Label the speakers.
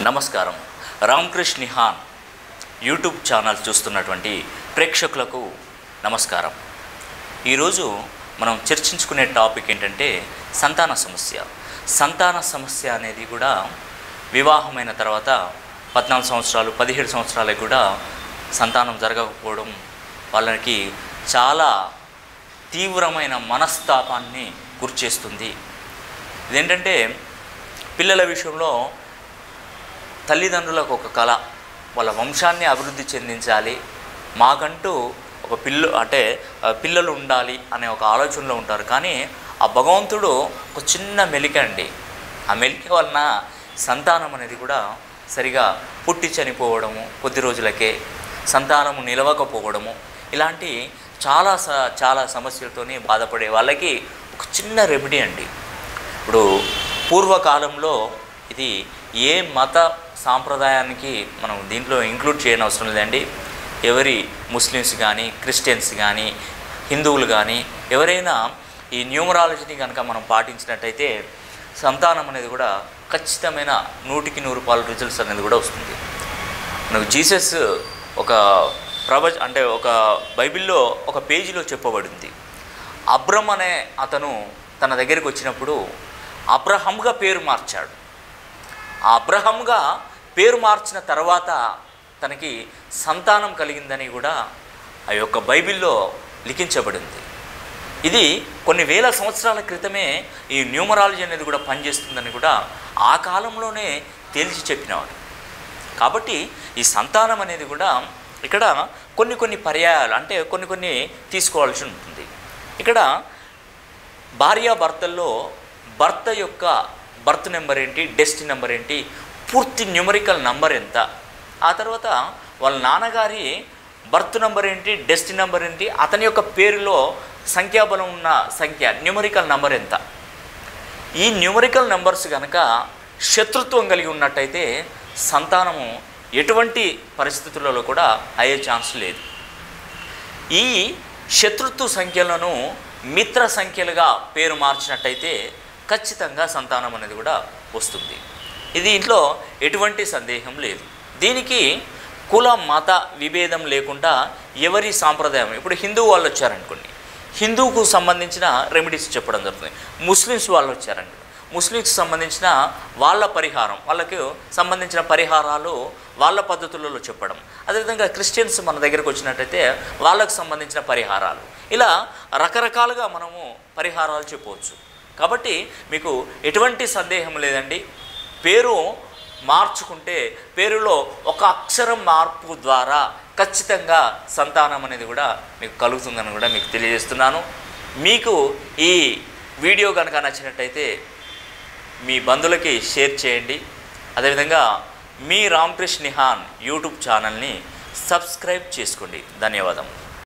Speaker 1: నమస్కారం Ramakrishna Nihan YouTube channel చూస్తున్నటువంటి ప్రేక్షకులకు నమస్కారం ఈరోజు మనం చర్చించుకునే టాపిక్ ఏంటంటే సంతాన సమస్య సంతాన సమస్య అనేది కూడా వివాహమైన తర్వాత పద్నాలుగు సంవత్సరాలు పదిహేడు సంవత్సరాలకు కూడా సంతానం జరగకపోవడం వాళ్ళకి చాలా తీవ్రమైన మనస్తాపాన్ని గురిచేస్తుంది ఇదేంటంటే పిల్లల విషయంలో తల్లిదండ్రులకు ఒక కళ వాళ్ళ వంశాన్ని అభివృద్ధి చెందించాలి మాకంటూ ఒక పిల్లు అంటే ఆ, పిల్లలు ఉండాలి అనే ఒక ఆలోచనలో ఉంటారు కానీ ఆ భగవంతుడు ఒక చిన్న మెలిక అండి ఆ మెలిక వలన సంతానం అనేది కూడా సరిగా పుట్టి చనిపోవడము కొద్ది రోజులకే సంతానము నిలవకపోవడము ఇలాంటి చాలా స చాలా సమస్యలతోని బాధపడే వాళ్ళకి ఒక చిన్న రెమెడీ అండి ఇప్పుడు పూర్వకాలంలో ఇది ఏ మత సాంప్రదాయానికి మనం దీంట్లో ఇంక్లూడ్ చేయని అవసరం లేదండి ఎవరి ముస్లిమ్స్ కానీ క్రిస్టియన్స్ కానీ హిందువులు కానీ ఎవరైనా ఈ న్యూమరాలజీని కనుక మనం పాటించినట్టయితే సంతానం అనేది కూడా ఖచ్చితమైన నూటికి నూరు రూపాయల రిజల్ట్స్ అనేది కూడా వస్తుంది మనకు జీసస్ ఒక ప్రవచ అంటే ఒక బైబిల్లో ఒక పేజీలో చెప్పబడింది అబ్రమ్ అనే అతను తన దగ్గరికి వచ్చినప్పుడు అబ్రహంగా పేరు మార్చాడు ఆ అబ్రహంగా పేరు మార్చిన తర్వాత తనకి సంతానం కలిగిందని కూడా ఆ యొక్క బైబిల్లో లిఖించబడింది ఇది కొన్ని వేల సంవత్సరాల క్రితమే ఈ న్యూమరాలజీ అనేది కూడా పనిచేస్తుందని కూడా ఆ కాలంలోనే తేల్చి చెప్పినవాడు కాబట్టి ఈ సంతానం అనేది కూడా ఇక్కడ కొన్ని కొన్ని పర్యాయాలు అంటే కొన్ని కొన్ని తీసుకోవాల్సి ఉంటుంది ఇక్కడ భార్యాభర్తల్లో భర్త యొక్క బర్త్ నెంబర్ ఏంటి డెస్ట్ నెంబర్ ఏంటి పూర్తి న్యూమరికల్ నంబర్ ఎంత ఆ తర్వాత వాళ్ళ నాన్నగారి బర్త్ నెంబర్ ఏంటి డెస్ట్ నెంబర్ ఏంటి అతని యొక్క పేరులో సంఖ్యాబలం ఉన్న సంఖ్య న్యూమరికల్ నంబర్ ఎంత ఈ న్యూమరికల్ నెంబర్స్ కనుక శత్రుత్వం కలిగి ఉన్నట్టయితే సంతానము ఎటువంటి పరిస్థితులలో కూడా అయ్యే ఛాన్స్ లేదు ఈ శత్రుత్వ సంఖ్యలను మిత్ర సంఖ్యలుగా పేరు మార్చినట్టయితే ఖచ్చితంగా సంతానం అనేది కూడా వస్తుంది ఇది ఇంట్లో ఎటువంటి సందేహం లేదు దీనికి కుల మత విభేదం లేకుండా ఎవరి సాంప్రదాయం ఇప్పుడు హిందూ వాళ్ళు వచ్చారనుకోండి హిందూకు సంబంధించిన రెమెడీస్ చెప్పడం జరుగుతుంది ముస్లిమ్స్ వాళ్ళు వచ్చారండి ముస్లిమ్స్కి సంబంధించిన వాళ్ళ పరిహారం వాళ్ళకు సంబంధించిన పరిహారాలు వాళ్ళ పద్ధతులలో చెప్పడం అదేవిధంగా క్రిస్టియన్స్ మన దగ్గరకు వచ్చినట్టయితే వాళ్ళకు సంబంధించిన పరిహారాలు ఇలా రకరకాలుగా మనము పరిహారాలు చెప్పవచ్చు కాబట్టి మీకు ఎటువంటి సందేహం లేదండి పేరు మార్చుకుంటే పేరులో ఒక అక్షరం మార్పు ద్వారా ఖచ్చితంగా సంతానం అనేది కూడా మీకు కలుగుతుందని కూడా మీకు తెలియజేస్తున్నాను మీకు ఈ వీడియో కనుక నచ్చినట్టయితే మీ బంధువులకి షేర్ చేయండి అదేవిధంగా మీ రామకృష్ణ నిహాన్ యూట్యూబ్ ఛానల్ని సబ్స్క్రైబ్ చేసుకోండి ధన్యవాదం